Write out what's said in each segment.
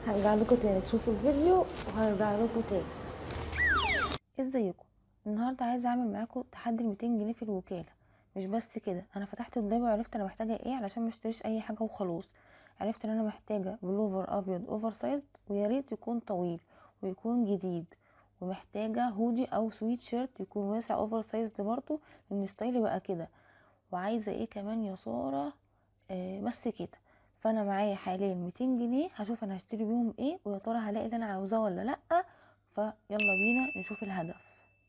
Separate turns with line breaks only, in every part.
هرجع لكم تاني تشوفوا الفيديو وهرجع لكم تاني
ازيكم النهارده عايزه اعمل معاكم تحدي ال 200 جنيه في الوكاله مش بس كده انا فتحت قدامي وعرفت انا محتاجه ايه علشان ما اشتريش اي حاجه وخلاص عرفت ان انا محتاجه بلوفر ابيض اوفر سايز ويا ريت يكون طويل ويكون جديد ومحتاجه هودي او سويت شيرت يكون واسع اوفر سايز ده برضه لان ستايلي بقى كده وعايزه ايه كمان يا ساره آه بس كده فانا معايا حاليا 200 جنيه هشوف انا هشتري بيهم ايه ويا ترى هلاقي اللي انا عاوزاه ولا لا فيلا بينا نشوف الهدف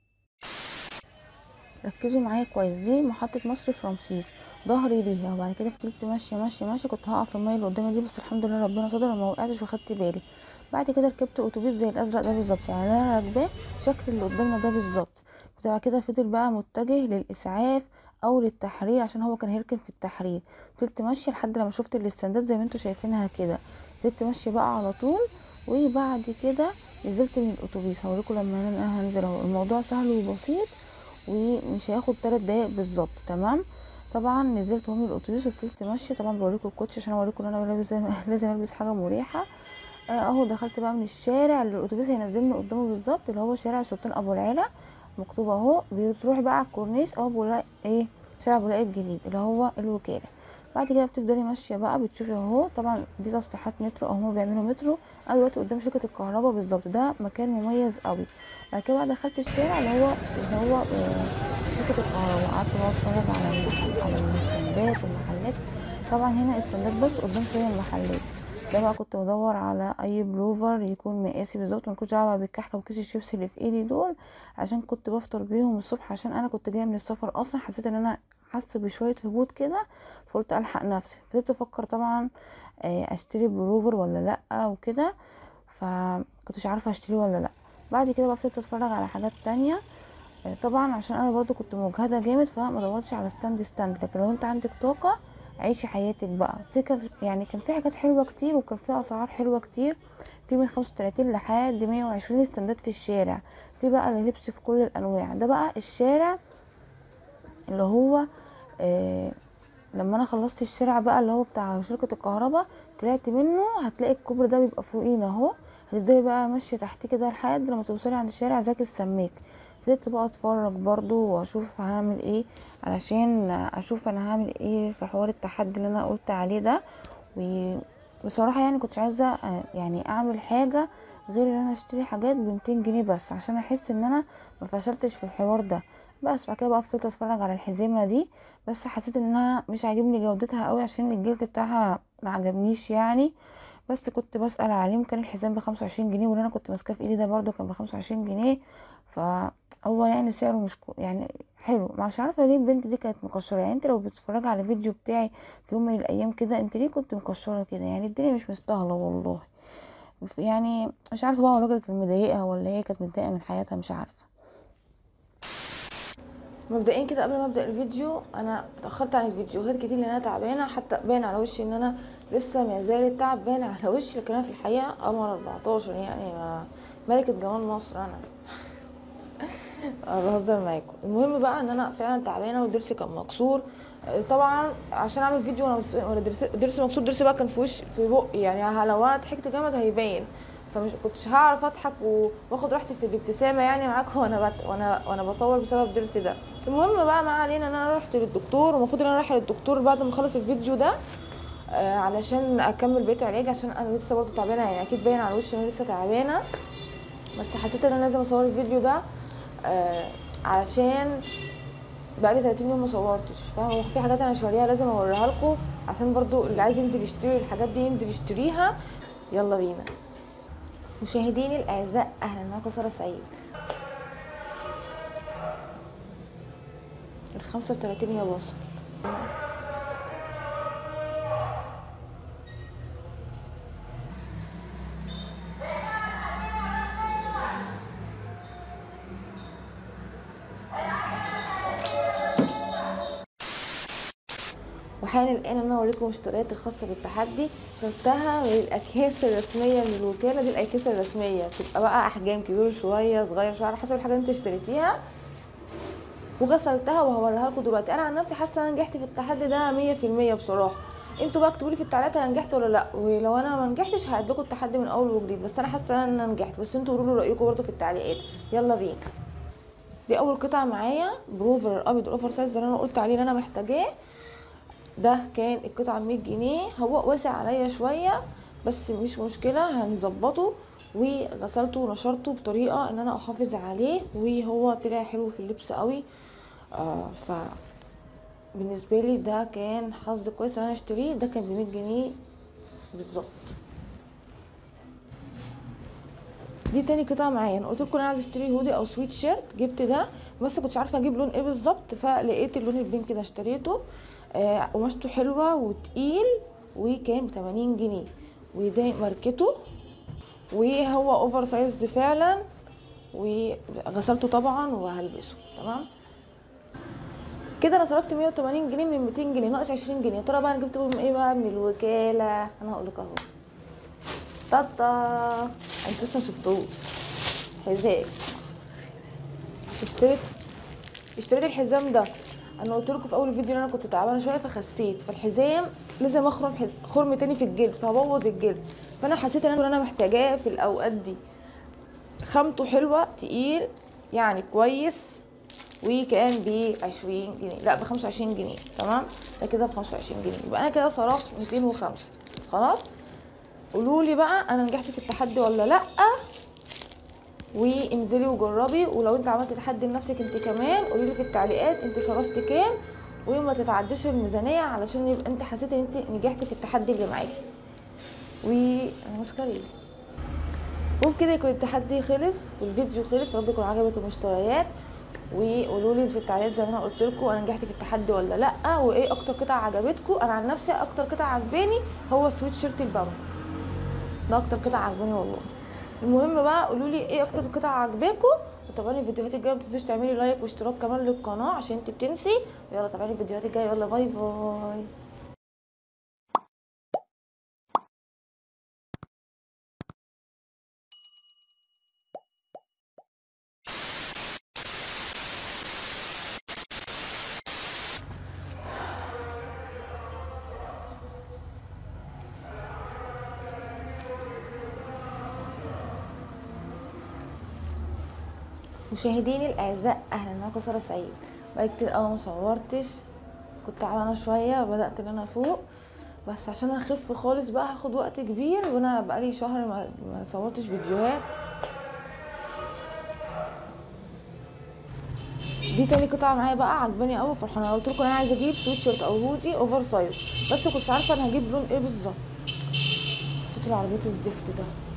ركزوا معايا كويس دي محطة مصر في رمسيس ظهري ليها وبعد كده فضلت ماشية ماشية ماشية كنت هقع في المية اللي قدامي دي بس الحمد لله ربنا ستر وما وقعتش وخدت بالي بعد كده ركبت اتوبيس زي الازرق ده بالظبط يعني انا راكباه شكل اللي قدامنا ده بالظبط وبعد كده فضل بقى متجه للاسعاف او للتحرير عشان هو كان هيركن في التحرير فضلت ماشيه لحد لما شفت الاستندات زي ما انتوا شايفينها كده فضلت ماشيه بقى على طول وبعد كده نزلت من الاتوبيس هوريكم لما انا هنزل اهو الموضوع سهل وبسيط ومش هياخد تلات دقايق بالظبط تمام طبعا نزلت هم الاتوبيس وفضلت ماشيه طبعا بوريكم الكوتش عشان اوريكم ان انا لابس لازم البس حاجه مريحه اهو دخلت بقى من الشارع اللي الاتوبيس هينزلني قدامه بالظبط اللي هو شارع سلطان ابو العلا مكتوب اهو بتروحي بقى على الكورنيش او بولاق ايه شارع بولاق الجديد اللي هو الوكاله بعد كده بتفضلي ماشيه بقى بتشوفي اهو طبعا دي تصليحات مترو اهو بيعملوا مترو انا دلوقتي قدام شركه الكهرباء بالظبط ده مكان مميز قوي بعد كده بقى دخلت الشارع اللي هو اللي هو شركه الكهرباء قعدت بقى اتفرج على على الاستندات والمحلات طبعا هنا استندات بس قدام شويه المحلات ده بقى كنت بدور على اي بلوفر يكون مقاسي بالظبط ما كنتش دعوه بالكحكه وكيس الشيبس اللي في ايدي دول عشان كنت بفطر بيهم الصبح عشان انا كنت جايه من السفر اصلا حسيت ان انا حاسه بشويه هبوط كده فقلت الحق نفسي فضلت افكر طبعا اشتري بلوفر ولا لا وكده فكنتش عارفه اشتري ولا لا بعد كده بقى ابتديت اتفرج على حاجات تانية طبعا عشان انا برضو كنت مجهده جامد فما دورتش على ستاند ستاند لكن لو انت عندك طاقه عيشي حياتك بقى فكر يعني كان في حاجات حلوه كتير وكان في اسعار حلوه كتير في من 35 لحد 120 استندات في الشارع في بقى لبس في كل الانواع ده بقى الشارع اللي هو آه لما انا خلصت الشارع بقى اللي هو بتاع شركه الكهرباء طلعت منه هتلاقي الكوبري ده بيبقى فوقينا اهو هتفضلي بقى ماشيه تحتيه كده لحد لما توصلي عند شارع زكي السماك فضلت بقى اتفرج برضو واشوف هعمل ايه علشان اشوف انا هعمل ايه في حوار التحدي اللي انا قلت عليه ده وبصراحه يعني كنتش عايزه يعني اعمل حاجه غير ان انا اشتري حاجات ب 200 جنيه بس عشان احس ان انا ما فشلتش في الحوار ده بس بعد كده بقى فضلت اتفرج على الحزمه دي بس حسيت انها مش عاجبني جودتها قوي عشان الجلد بتاعها ما عجبنيش يعني بس كنت بسأل عليه كان الحزام بخمسة وعشرين جنيه واللي انا كنت ماسكاه في ايدي ده برضو كان بخمسة وعشرين جنيه فهو يعني سعره مش يعني حلو مش عارفه ليه البنت دي كانت مكشره يعني انت لو بتتفرجي على فيديو بتاعي في يوم من الايام كده انت ليه كنت مكشره كده يعني الدنيا مش مستاهله والله يعني مش عارفه بقى الراجل كان مضايقها ولا هي كانت متضايقه من حياتها مش عارفه
مبدئيا كده قبل ما ابدا الفيديو انا اتاخرت عن الفيديوهات كتير لان انا تعبانه حتى باين على وشي ان انا لسه ما زال التعب باين على وشي لكن انا في الحقيقه قمر 14 يعني ملكه جمال مصر انا بهزر معاكم المهم بقى ان انا فعلا تعبانه وضرسي كان مكسور طبعا عشان اعمل فيديو وانا وانا ضرسي مكسور ضرسي بقى كان في وش في بقي يعني لو انا ضحكت جامد هيبين فمش كنتش هعرف اضحك واخد راحتي في الابتسامه يعني معاكم وانا بت... وانا وانا بصور بسبب ضرسي ده المهم بقى ما علينا ان انا رحت للدكتور ومفروض ان انا رايحه للدكتور بعد ما اخلص الفيديو ده آه علشان اكمل بقيه علاج عشان انا لسه برضه تعبانه يعني اكيد باين على وشي ان انا لسه تعبانه بس حسيت ان انا لازم اصور الفيديو ده آه علشان بقالي 30 يوم ما صورتش فاهمه في حاجات انا شاريها لازم اوريها لكم عشان برضو اللي عايز ينزل يشتري الحاجات دي ينزل يشتريها يلا بينا مشاهديني الاعزاء اهلا معاكم ساره سعيد ال 35 يا بصل وحان الان انا اوريكم المشتريات الخاصه بالتحدي شربتها من الاكياس الرسميه من الوكاله دي الاكياس الرسميه بتبقى بقى احجام كبير شويه صغير شويه على حسب الحاجه اللي انت اشتريتيها وغسلتها وهوريها لكم دلوقتي انا عن نفسي حاسه ان انا نجحت في التحدي ده 100% بصراحه انتوا بقى اكتبوا لي في التعليقات انا نجحت ولا لا ولو انا ما نجحتش هعد لكم التحدي من اول وجديد بس انا حاسه ان انا نجحت بس انتوا قولوا لي رايكم برضه في التعليقات يلا بينا دي اول قطعه معايا بروفر الابيض الاوفر سايز اللي انا قلت عليه اللي انا محتاجاه ده كان القطعه ب 100 جنيه هو واسع عليا شويه بس مش مشكله هنظبطه وغسلته ونشرته بطريقه ان انا احافظ عليه وهو طلع حلو في اللبس قوي آه ف بالنسبه لي ده كان حظ كويس ان انا اشتريه ده كان ب 100 جنيه بالظبط دي تاني قطعه معايا انا قلت لكم انا عايزه اشتري هودي او سويت شيرت جبت ده بس كنتش عارفه اجيب لون ايه بالظبط فلقيت اللون البينك ده اشتريته آه قماشته حلوه وتقيل وكان ب 80 جنيه وده ماركته وهو اوفر سايزد فعلا وغسلته طبعا وهلبسه تمام كده انا صرفت 180 جنيه من 200 جنيه ناقص 20 جنيه يا ترى بقى انا جبت بهم ايه بقى من الوكاله انا هقول لك اهو طاطا انت لسه مشفتوش حذاء اشتريت اشتريت الحزام ده انا قلت لكم في اول فيديو ان انا كنت تعبانه شويه فخسيت فالحزام لازم اخرم حز... خرم تاني في الجلد فهبوظ الجلد فانا حسيت ان انا محتاجاه في الاوقات دي خامته حلوه تقيل يعني كويس وكان ب 20 جنيه لا ب 25 جنيه تمام ده كده ب 25 جنيه يبقى انا كده صرفت 205 خلاص قولوا لي بقى انا نجحت في التحدي ولا لا وانزلي وجربي ولو انت عملت تحدي لنفسك انت كمان قولي لي في التعليقات انت صرفت كام وما تتعديش الميزانيه علشان يبقى انت حسيت ان انت نجحت في التحدي اللي معاكي وانا ماسكه ليه وبكده يكون التحدي خلص والفيديو خلص رب يكون عجبك المشتريات وقولوا لي في التعليقات زي ما انا قلت لكم انا نجحت في التحدي ولا لا وايه اكتر قطعه عجبتكم انا عن نفسي اكتر قطعه عجباني هو السويت شيرت البامبا ده اكتر قطعه عجباني والله المهم بقى قولوا لي ايه اكتر قطعه عجباكم وتابعوني الفيديوهات الجايه ما تنسوش تعملي لايك واشتراك كمان للقناه عشان انت بتنسي يلا تابعوني الفيديوهات الجايه يلا باي باي مشاهديني الاعزاء اهلا معاكم ساره سعيد بقالي كتير قوي ما صورتش كنت تعبانه شويه وبدات ان انا افوق بس عشان اخف خالص بقى هاخد وقت كبير وانا بقالي شهر ما, ما صورتش فيديوهات دي تاني قطعه معايا بقى عجباني قوي فرحانه قلت لكم انا عايزه اجيب سويت شيرت او هودي اوفر سايز بس كنتش عارفه انا هجيب لون ايه بالظبط صوت العربيه الزفت ده